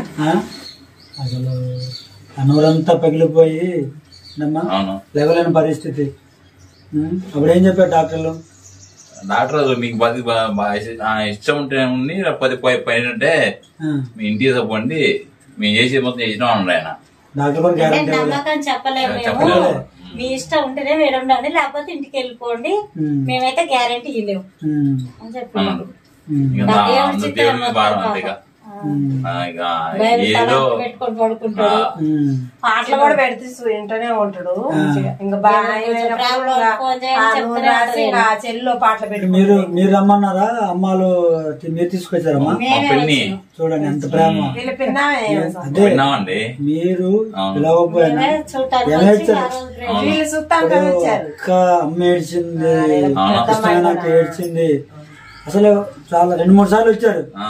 ఆ? అసలు అనవరంతా పగిలిపోయి నమ్మా అవును లేవలేని పరిస్థితి ఉం? అప్పుడు ఏం చెప్పారు డాక్టర్లు డాక్టర్ అసలు మీకు పది బ- బ- ఆ ఇష్టం ఉంటే ఉండి పది పై పైన ఉంటే ఆ, మీ ఇంటికి తప్పండి మేము చేసేది మొత్తం చేసినా ఉండే ఆయన డాక్టర్ కూడా గ్యారంటీ నమ్మకం చెప్పలేము మేము చెప్పలేము. మీ ఇష్టం ఉంటేనే మీరు ఉండండి లేకపోతే ఇంటికి వెళ్ళిపోండి మేమైతే గ్యారెంటీ ఇవ్వలేము అని చెప్పాను అన్నాడు ఇక నా అంత దేవుడి మీద భారం అంతే ఇక ఆ, ఇక ఏదో పెట్టుకొని పడుకుంటాడు పాటలు కూడా పెడితే సు- వింటూనే ఉంటాడు ఇంకా బాగా అయిపోయినప్పుడు ఇంకా ఫోన్ చేయండి ఆ చెప్తూనే నూనె రాసి ఇంకా చెల్లిలో పాటలు పెట్టుకుంటాడు మీరు మీరు రమ్మన్నారా అమ్మాలు తి- మీరు తీసుకొచ్చారమ్మా మా పెన్ని చూడండి ఎంత ప్రేమ వీళ్ళ పిన్నామే అదే విన్నామండి మీరు అవును. పిలవకపోయినా చూడటానికి ఎలా వచ్చి ఇచ్చారు? ఆ రోజు బ్రేక్ వీళ్ళు సుత్తానికి వచ్చారు ఒక్క అమ్మ ఏడ్చింది అవును. కృష్ణ నాకు ఏడ్చింది అసలు చాలా రెండు మూడు సార్లు వచ్చారు ఆ,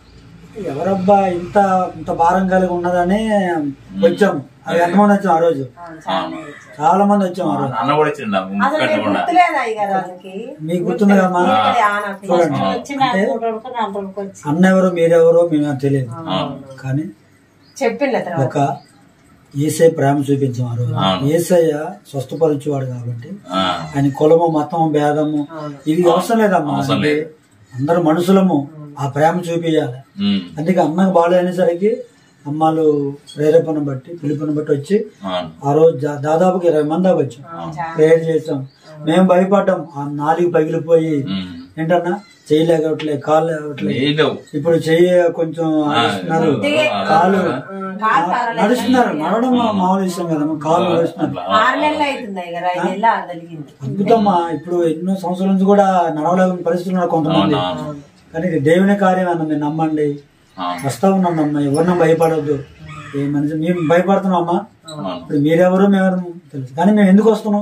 ఎవరబ్బా ఇంత ఇంత భారం కలిగి ఉన్నదని వచ్చాం అది ఎంతమంది వచ్చాం ఆ రోజు అవును. చాలా మంది వచ్చాం ఆ రోజు అన్న కూడా ఇచ్చిండు అసలు ముక్కట్టు మీకు కూడా గుర్తులేదు అయ్యి కదా వాళ్ళకి మీకు గుర్తుందిగమ్మా ఇక్కడ ఆనకి. చూడండి వచ్చి నాలుగు మూడు రోజులకు నాలుగు రోజులకు వచ్చి అన్న ఎవరో మీరెవరో మేము తెలియదు అవును. కానీ చెప్పిండ్ల తర్వాత ఒక ఏసై ప్రేమ చూపించాం ఆ రోజు అవును. ఏసయ్య స్వస్థపరిచేవాడు కాబట్టి ఆ, ఆయన కులము మతము భేదము ఇవి అవసరం లేదమ్మా అవసరం అంటే లేదు. అందరు మనుషులము ఆ ప్రేమ చూపించాలి ఉమ్, అందుకే అన్నకు బాగాలేనేసరికి అమ్మాలు ప్రేరేపణ బట్టి పిలుపుని బట్టి వచ్చి అవును. ఆ రోజు దా- దాదాపుకి ఇరవై మంది దాకా వచ్చాం ప్రేయర్ చేసాం మేము భయపడ్డాం ఆ నాలుగు పగిలిపోయి ఉమ్. ఏంటన్నా చేయలేకట్లే కాళ్ళు లేవట్లేదు ఏం లేవు ఇప్పుడు చెయ్యి కొంచెం ఆడిస్తున్నారు ఆ, కాలు కాలు పారలేదు. నడుస్తున్నారు నడవడం మా- మామూలు విషయం కదమ్మా కాలు నడుస్తున్నారు ఆరు నెలలు అవుతుంది అయ్యి కదా ఐదు నెలలు ఆరు తగిలింది అద్భుతమ్మా ఇప్పుడు ఎన్నో సంవత్సరాల నుంచి కూడా నడవలేని పరిస్థితులు ఉన్నారు కొంతమంది అవును, అవును. కానీ ఇది దేవుని కార్యం అన్న మీరు నమ్మండి అవును. వస్తా ఉన్నాం అమ్మా ఎవరిని భయపడొద్దు ఏ మనిషి మేము భయపడుతున్నాం అమ్మా అవును. ఇప్పుడు మీరెవరు మేమెవరు తెలుసు కానీ మేము ఎందుకు వస్తున్నాం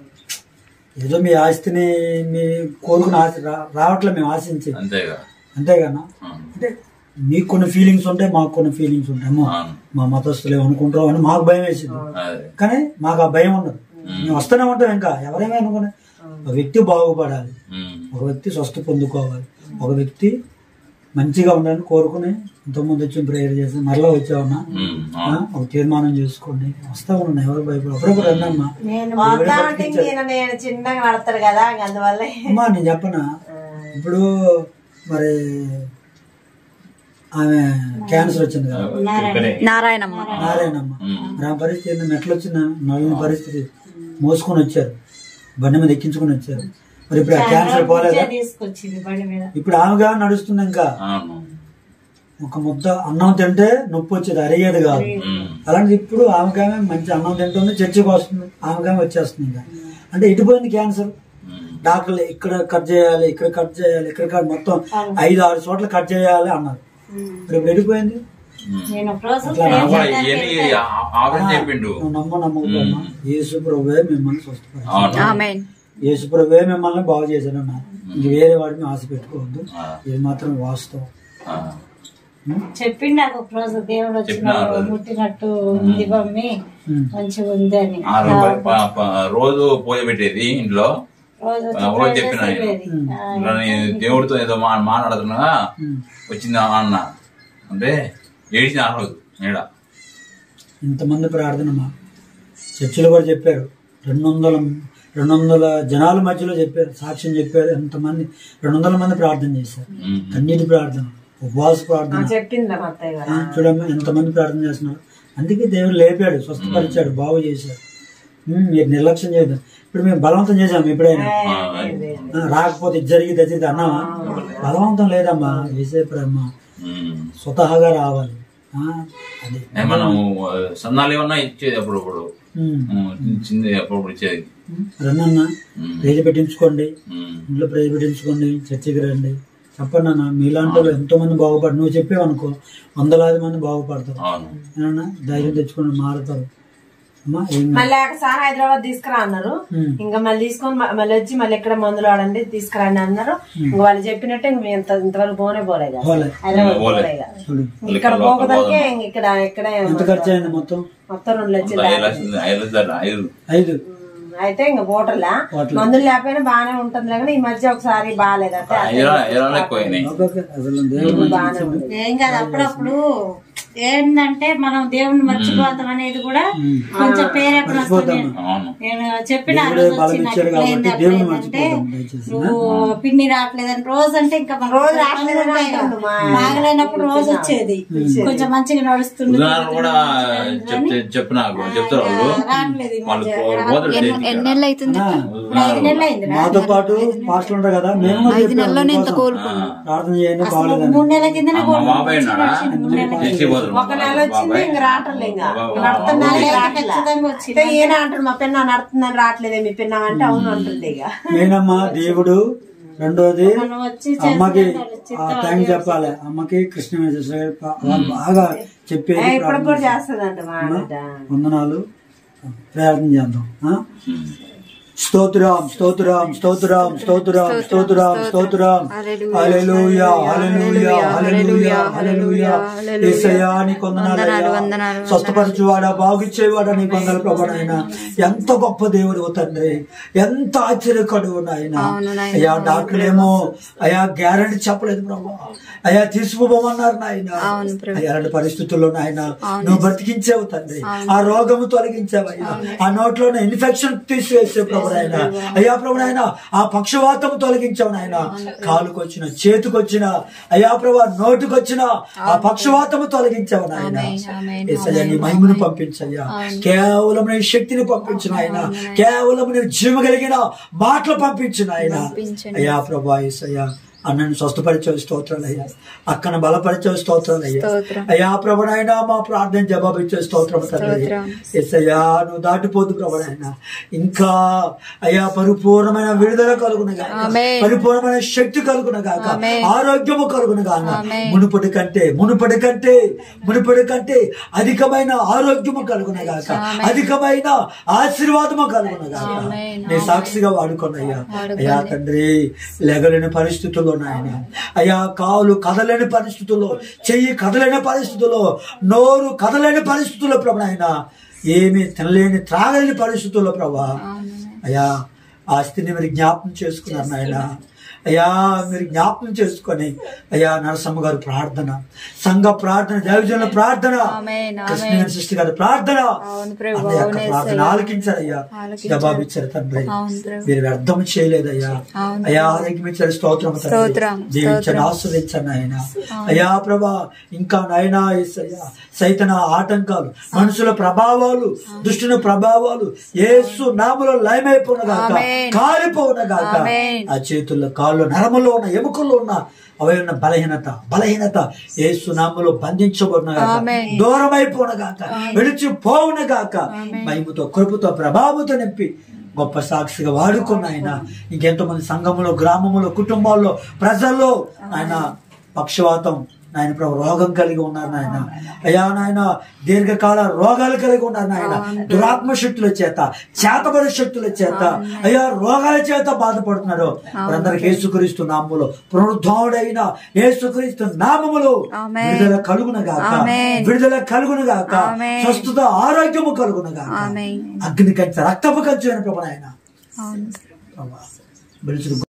ఏదో మీ ఆస్తిని మీ కోరుకుని ఆశ రా- రావట్లే మేము ఆశించి అంతేగా అంతేగానా అవును. అంటే మీకు కొన్ని ఫీలింగ్స్ ఉంటాయి మాకు కొన్ని ఫీలింగ్స్ ఉంటాయి అమ్మో అవును. మా మతస్థులు ఏమనుకుంటారో అని మాకు భయం వేసింది అదే కానీ మాకు ఆ భయం ఉండదు మేము వస్తూనే ఉంటాం ఇంకా ఎవరేమీ అనుకునే ఒక వ్యక్తి బాగుపడాలి ఉమ్, ఒక వ్యక్తి స్వస్థ పొందుకోవాలి ఒక వ్యక్తి మంచిగా ఉండాలని కోరుకుని ఇంతకుముందు వచ్చి ప్రేయర్ చేసి మరలా వచ్చామన్నా ఉమ్, ఆ, అవును. ఒక తీర్మానం చేసుకోండి వస్తా ఉన్నాను ఎవరు భయపడ అప్పుడప్పుడు రండమ్మా నేను వద్దామంటే ఇంక నేను చిన్నగా నడతాడు కదా ఇంక అందువల్ల అమ్మా నేను చెప్పనా ఇప్పుడు మరి ఆమె క్యాన్సర్ వచ్చింది కదా ఇక్కడే నారాయణమ్మ నారాయణమ్మ ఉమ్. మరి ఆ పరిస్థితి ఏంటో మెట్లు వచ్చిన నల్లని పరిస్థితి మోసుకొని వచ్చారు బండి మీద ఎక్కించుకొని వచ్చారు మరి ఇప్పుడు ఆ క్యాన్సర్ పోలేదా తీసుకొచ్చింది బండి మీద ఇప్పుడు ఆమెగా నడుస్తుంది ఇంకా అవును ఒక ముద్ద అన్నం తింటే నొప్పి వచ్చేది అరిగేది కాదు ఉమ్, అలాంటి ఇప్పుడు ఆమెకామె మంచి అన్నం తింటుంది చర్చికి వస్తుంది ఆమెకామె వచ్చేస్తుంది ఇంకా అంటే ఇటు పోయింది క్యాన్సర్ ఉమ్, డాక్టర్లు ఇక్కడ కట్ చేయాలి ఇక్కడ కట్ చేయాలి ఇక్కడ కట్ మొత్తం ఐదు ఆరు చోట్ల కట్ చేయాలి అన్నారు మరి ఇప్పుడు ఎడిపోయింది ఉమ్. నేను ఒక రోజు నాకు కూడా ఇవన్నీ ఆ- ఆవిడ చెప్పిండు నువ్వు నమ్మ నమ్మకమ్మా యేసు ప్రభువే మిమ్మల్ని స్వస్థపరిచారు అవును ఆమెన్ యేసు ప్రభువే మిమ్మల్ని బాగు చేశాడు అన్నారు ఇంక వేరే వాడిని ఆశ పెట్టుకోవద్దు ఆ, ఇది మాత్రం వాస్తవం ఆ, చెప్పిండు నాకు ఒక రోజు దేవుడు చెప్పినా వచ్చిన రోజు. ముట్టినట్టు ఉంది మమ్మీ ఉమ్. మంచిగా ఉంది అని ఆ రోజు ప- ప- ప- రోజు పూజ పెట్టేది ఇంట్లో రోజు వచ్చి ఆ, రోజు prayer చెప్పిన ఆయన. చేసేది. ఆ, ఇలా నేను దేవుడితో ఏదో మా మాట్లాడుతున్నా వచ్చింది ఆ అన్న అంటే ఏడిచిన ఆ రోజు ఈడ ఇంతమంది ప్రార్థనమా చర్చిలో కూడా చెప్పారు రెండు వందల రెండు వందల జనాల మధ్యలో చెప్పారు సాక్ష్యం చెప్పారు ఎంతమంది రెండు వందల మంది ప్రార్థన చేశారు ఉమ్, కన్నీటి ప్రార్థన ఉపవాస ప్రార్థన చెప్పింది మా అత్తయ్య గారు ఆ, చూడమ్మా ఎంతమంది ప్రార్థన చేస్తున్నారు అందుకే దేవుడు లేపాడు స్వస్థపరిచాడు బాగు చేశాడు ఉమ్, మీరు నిర్లక్ష్యం చేయదు ఇప్పుడు మేము బలవంతం చేసాం ఎప్పుడైనా ఆ, ఆ, రాకపోతే ఇది జరిగి జరిగింది అన్నామా బలవంతం లేదమ్మా వేసే ప్రేమ ఉమ్. స్వతహాగా రావాలి ఆ, అది ఏ, మనం ఆ, సన్నాలు ఏమన్నా ఇచ్చేది అప్పుడప్పుడు ఉమ్, ఉమ్, చిన్నది అప్పుడప్పుడు ఇచ్చేది ఉమ్, రండన్నా ఉమ్, ప్రేజ్ పెట్టించుకోండి ఉమ్, ఇంట్లో ప్రేజ్ పెట్టించుకోండి చర్చికి రండి చెప్పండి అన్న మీలాంటి వాళ్ళు ఎంతో మంది బాగుపడు నువ్వు చెప్పేవనుకో వందలాది మంది బాగుపడతారు అవును ఏమన్నా ధైర్యం తెచ్చుకొని మారుతారు అమ్మా ఏం కాదు. మళ్ళీ ఒకసారి హైదరాబాద్ తీసుకురా అన్నారు ఉమ్. ఇంకా మళ్ళీ తీసుకొని మ- మళ్ళీ వచ్చి మళ్ళీ ఎక్కడ మందులు ఆడండి తీసుకురండి అన్నారు ఇంకా వాళ్ళు చెప్పినట్టు ఇంక మేము ఇంత ఇంతవరకు పోనే పోలేదు పోలే హైదరాబాద్ పోలే. పోలే ఇక. చూడు ఇక్కడ పోకదలికే ఇంక ఇక్కడ ఇక్కడ ఎంత ఖర్చు అయింది మొత్తం మొత్తం రెండు లక్షలు ఐదు లక్షలు ఐదు లక్షలు ఐదు ఐదు ఉమ్, అయితే ఇంక పోటలా పోటలా. మందులు లేకపోయినా బాగానే ఉంటుంది కానీ ఈ మధ్య ఒకసారి బాగాలేదు అంటే ఐదు ఐదు ఎక్కువైనాయి ఓకే, ఓకే. అసలు దేవుడు బాగానే ఉంది ఏం కాదు అప్పుడప్పుడు ఏంటంటే మనం దేవుణ్ణి మర్చిపోతాం అనేది కూడా కొంచెం ప్రేరేపణ వస్తుంది అవును నేను చెప్పిన ఆ దేవుడే రోజు బలం వచ్చి నాకు ఇచ్చాడు ఇట్లా కాబట్టి అయింది, దేవుని అట్లా అయిందంటే మర్చిపోతాం దయచేసి. నువ్వు పిండి రావట్లేదని రోజు అంటే ఇంకా మన రోజు రావట్లేదని అంటుండు మా బాగలేనప్పుడు రోజు వచ్చేది కొంచెం మంచిగా నడుస్తుంది ఉదాహరణ కూడా చెప్తే చెప్పు నాకు చెప్తారు వాళ్ళు రావట్లేదు ఈ వాళ్ళు మధ్య. పోదురు ఎన్ని నెలలు అవుతుంది ఐదు నెలలు అయింది మాతో పాటు పాస్టర్లు ఉంటారు కదా మేము కూడా ఐదు చెప్పాము నెలల్లోనే ఇంత మీకోసం. కోలుకున్నాం ప్రార్థన చేయండి బాగలేదని మూడు నెలల కిందనే మా బాబాయ్ ఉన్నాడా చేసి పోదురు ఒక నెల వచ్చింది ఇంక రావట్లే ఇంకా బాబాయ్. నడుతున్నా రావట్లే ఖచ్చితంగా వచ్చింది అయితే ఈయన అంటాడు మా పిన్న నడుతుందని రావట్లేదే మీ పిన్న అంటే అవును అంటుంది ఇక నేనమ్మా దేవుడు రెండోది మనం వచ్చి అమ్మకి చేస్తున్న ఆ టైం చెప్పాలి అమ్మకి కృష్ణ వాళ్ళు బాగా చెప్పేది ఇప్పుడు కూడా ప్రార్థన చేస్తుందంట మా ఆవిడ. వందనాలు ప్రార్థన చేద్దాం ఆ? స్తోత్రం స్తోత్రం స్తోత్రం స్తోత్రం స్తోత్రం స్తోత్రం హల్లెలూయా హల్లెలూయా హల్లెలూయా హల్లెలూయా యేసయ్యా నీకు వందనాలు వందనాలు, స్వస్థపరచువాడా బాగుచ్చేవాడా నీ వందల ప్రభానైనా ఎంత గొప్ప దేవుడు తండ్రి ఎంత ఆశ్చర్యకడు నాయన అవును నాయనా. అయ్యా డాక్టర్ ఏమో అయ్యా గ్యారంటీ చెప్పలేదు ప్రభా అయ్యా తీసుకుపోమన్నారు నాయన అవును ప్రభు. అయ్యా అలాంటి పరిస్థితుల్లో నాయన నువ్వు బ్రతికించావు తండ్రి ఆ రోగము తొలగించావయ్యా ఆ నోట్లో ఇన్ఫెక్షన్ తీసివేసే ప్రభు నాయన అయ్యా ప్రభు నాయన ఆ పక్షవాతం తొలగించావు నాయన కాలుకొచ్చిన చేతికొచ్చిన అయ్యా ప్రభు నోటికొచ్చిన ఆ పక్షవాతము తొలగించావు నాయన ఆమేన్. యేసయ్యా, నీ మహిమను పంపించయ్యా కేవలం నీ శక్తిని పంపించిన ఆయన కేవలం నీ జీవ కలిగిన మాటలు పంపించిన ఆయన పంపించండి. అయ్యా ప్రభా యేసయ్యా అన్నను స్వస్థపరిచే స్తోత్రాలు అయ్యా అక్కను బలపరిచే స్తోత్రాలు అయ్యా స్తోత్రం. అయ్యా ప్రభునైనా మా ప్రార్థన జవాబు ఇచ్చే స్తోత్రం తండ్రి స్తోత్రం. ఎస్సయ్యా నువ్వు దాటిపోదు ప్రభునైనా ఇంకా అయ్యా పరిపూర్ణమైన విడుదల కలుగునగా ఆమేన్. పరిపూర్ణమైన శక్తి కలుగునగాక ఆమేన్. ఆరోగ్యము కలుగునగాక ఆమేన్. మునుపటి కంటే మునుపటి కంటే మునుపటి కంటే అధికమైన ఆరోగ్యము కలుగునగాక ఆమేన్. అధికమైన ఆశీర్వాదము కలుగునగాక ఆమేన్. నీ సాక్షిగా వాడుకున్నయ్యా వాడుకోండి. అయ్యా తండ్రి లేగలేని పరిస్థితుల్లో నాయన అయ్యా కాలు కదలేని పరిస్థితుల్లో చెయ్యి కదలేని పరిస్థితుల్లో నోరు కదలేని పరిస్థితుల్లో ప్రభు నాయన ఏమీ తినలేని త్రాగలేని పరిస్థితుల్లో ప్రభా అయ్యా ఆ స్థితిని మీరు జ్ఞాపకం చేసుకున్నారు నాయన అయ్యా మీరు జ్ఞాపకం చేసుకొని అయ్యా నరసమ్మ గారి ప్రార్థన సంఘ ప్రార్థన దైవజనుల ప్రార్థన ఆమేన్, కృష్ణ ఆమేన్. సృష్టి గారి ప్రార్థన అవును ప్రభు, అన్న యొక్క అవును ప్రార్థన యేసయ్యా. ఆలకించారయ్యా ఆలకించారు. జవాబిచ్చారు తండ్రి అవును ప్రభు. మీరు వ్యర్థం చేయలేదయ్యా అవును. అయ్యా ఆరోగ్యం ఇచ్చారు స్తోత్రం తండ్రి. స్తోత్రం, దీవించండి స్తోత్రం. ఆస్వాదించండి ఆయన అయ్యా ప్రభా ఇంకా నాయనా యేసయ్యా సైతన ఆటంకాలు మనుషుల ప్రభావాలు దుష్టుని ప్రభావాలు యేసు నామలో లయమైపోనగాక ఆమేన్. కాలిపోనగాక ఆమేన్. ఆ చేతుల్లో కాళ్ళు నరములో ఉన్న ఎముకల్లో ఉన్న అవి ఉన్న బలహీనత బలహీనత యేసు నామలో బంధించబడినగాక ఆమేన్. దూరం అయిపోనగాక విడిచిపోవునగాక మహిమతో కృపతో ప్రభావంతో నింపి గొప్ప సాక్షిగా వాడుకున్న ఆయన ఇంకెంతో మంది సంఘములో గ్రామములో కుటుంబాల్లో ప్రజల్లో ఆయన పక్షవాతం ఆయన ప్రభు రోగం కలిగి ఉన్నారు నాయన అయ్యా నాయన దీర్ఘకాల రోగాలు కలిగి ఉన్నారు నాయన దురాత్మ శక్తుల చేత చేతబడి శక్తుల చేత అయ్యా రోగాల చేత బాధపడుతున్నారు వారందరికి యేసుక్రీస్తు నామములో పునరుద్ధవుడైన యేసుక్రీస్తు నామములో ఆమేన్. విడుదల కలుగునగాక ఆమేన్. విడుదల కలుగునగాక ఆమేన్. స్వస్థత ఆరోగ్యము కలుగునగాక ఆమేన్. అగ్ని కంచె రక్తపు కంచె అయిన ప్రభు నాయన అవును ప్రభా, పిలుచుడు